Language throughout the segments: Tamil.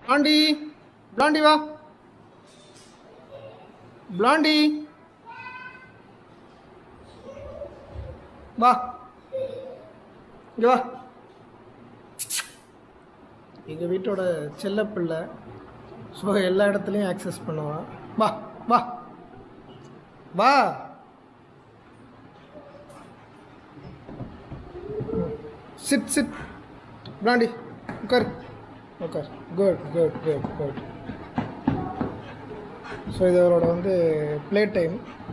பிளாண்டி பிளாண்டி வா பிளாண்டி வா இங்க வா எங்கள் வீட்டோட செல்லப்பிள்ளை ஸோ எல்லா இடத்துலையும் ஆக்சஸ் பண்ணுவான் வா வா வா சிட் சிட் பிளாண்டி உட்கார் உட்கார் good good good good so இது அவரோட வந்து ப்ளே டைம்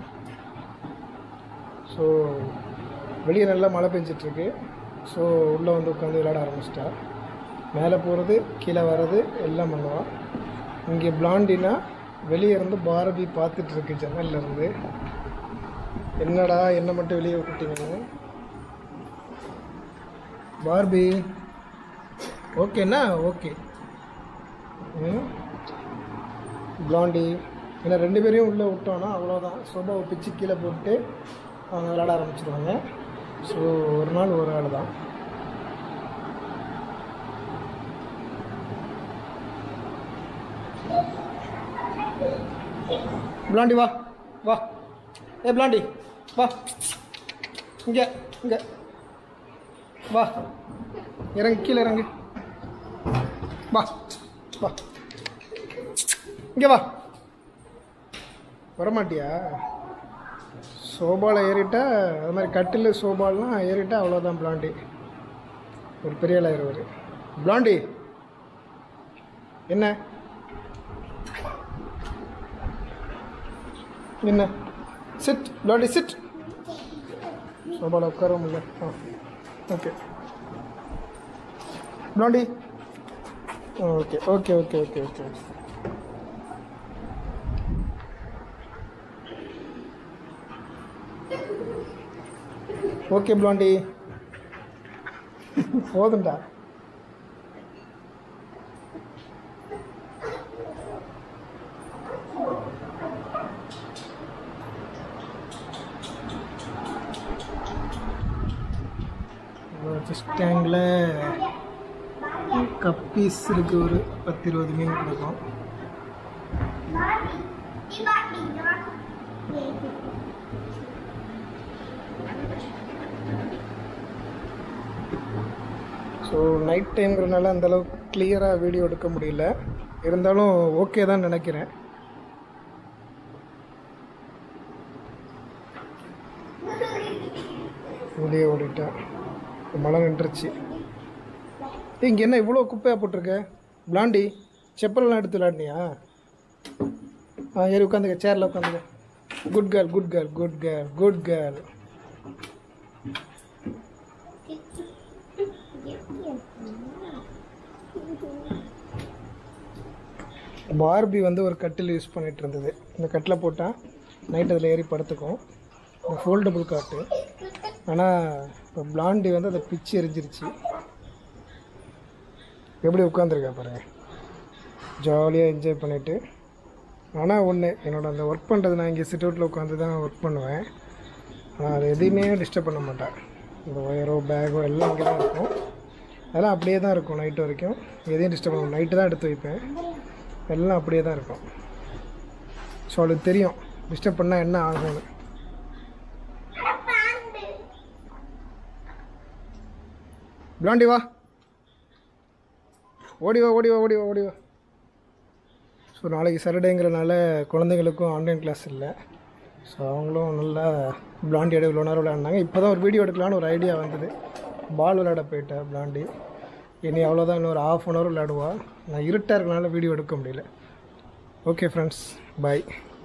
ஸோ வெளியே நல்லா மழை பெஞ்சிட்ருக்கு ஸோ உள்ளே வந்து உட்காந்து விளையாட ஆரம்பிச்சிட்டா மேலே போகிறது கீழே வர்றது எல்லாம் பண்ணுவான் இங்கே பிளாண்டினா வெளியே இருந்து பாரதி பார்த்துட்டு இருக்கு ஜன்னல்ல இருந்து என்னடா என்ன மட்டும் வெளியே விட்டுட்டீங்கன்னு பார்பி ஓகேண்ணா ஓகே ம் பிளாண்டி ஏன்னா ரெண்டு பேரையும் உள்ளே விட்டோன்னா அவ்வளோதான் சோபாவை பிச்சு கீழே போட்டு அவங்க விளாட ஆரம்பிச்சிருவாங்க ஸோ ஒரு நாள் ஒரு ஆள் தான் பிளாண்டி வா வா ஏ பிளாண்டி வா இங்கே இங்கே வா இறங்கு கீழே இறங்கு வா வா இங்கே வா வரமாட்டியா சோபாவில் ஏறிட்டா அது மாதிரி கட்டில் சோபாலாம் ஏறிட்டா அவ்வளோதான் பிளாண்டி ஒரு பெரிய ஆளாயிருவார் பிளாண்டி என்ன என்ன சிட் பிளாண்டி சிட் சோபாவில் உட்கார முடியல ஆ okay Blondie okay okay okay okay okay okay Blondie போதும்டா ஃபஸ்ட் டேங்கில் கப்பீஸ் இருக்கு ஒரு பத்து இருபது மீன் கொடுக்கும் ஸோ நைட் டைம்ங்கிறனால அந்தளவுக்கு கிளியராக வீடியோ எடுக்க முடியல இருந்தாலும் ஓகே தான் நினைக்கிறேன் வெளியே ஓடிட்டேன் மழை நின்றுச்சு இங்கே என்ன இவ்வளோ குப்பையாக போட்டிருக்க பிளாண்டி செப்பல்லாம் எடுத்து விளாட்னியா ஆ ஏறி உட்காந்துக்க சேரில் உட்காந்துக்க good girl good girl good girl good girl Barbie வந்து ஒரு கட்டில் யூஸ் பண்ணிட்டு இருந்தது இந்த கட்டில் போட்டால் நைட் அதில் ஏறி படுத்துக்கும் இந்த ஃபோல்டபுள் காட்டு ஆனால் இப்போ பிளாண்டி வந்து அதை பிச்சு எரிஞ்சிருச்சு எப்படி உட்காந்துருக்கா பாருங்க ஜாலியாக என்ஜாய் பண்ணிவிட்டு ஆனால் ஒன்று என்னோட அந்த ஒர்க் பண்ணுறது நான் இங்கே சிட் அவுட்டில் உட்காந்து தான் ஒர்க் பண்ணுவேன் ஆனால் அது எதையுமே டிஸ்டர்ப் பண்ண மாட்டேன் இந்த ஒயரோ பேக்கோ எல்லாம் இங்கே தான் இருக்கும் அதெல்லாம் அப்படியே தான் இருக்கும் நைட்டு வரைக்கும் எதையும் டிஸ்டர்ப் பண்ண நைட்டு தான் எடுத்து வைப்பேன் எல்லாம் அப்படியே தான் இருக்கும் ஸோ அவளுக்கு தெரியும் டிஸ்டர்ப் பண்ணால் என்ன ஆகும்னு பிளாண்டி வா ஓடி வா ஓடி வா ஓடி வா ஓடி வா ஸோ நாளைக்கு சாட்டர்டேங்கிறனால குழந்தைங்களுக்கும் ஆன்லைன் கிளாஸ் இல்லை ஸோ அவங்களும் நல்லா பிளாண்டியோட இவ்வளோ நேரம் விளையாண்டாங்க இப்போ தான் ஒரு வீடியோ எடுக்கலான்னு ஒரு ஐடியா வந்தது பால் விளையாட போயிட்டேன் பிளாண்டி இனி அவ்வளோதான் இன்னொரு ஆஃப் அன் ஹவர் விளையாடுவா நான் இருட்டாக இருக்கனால வீடியோ எடுக்க முடியல ஓகே ஃப்ரெண்ட்ஸ் பாய்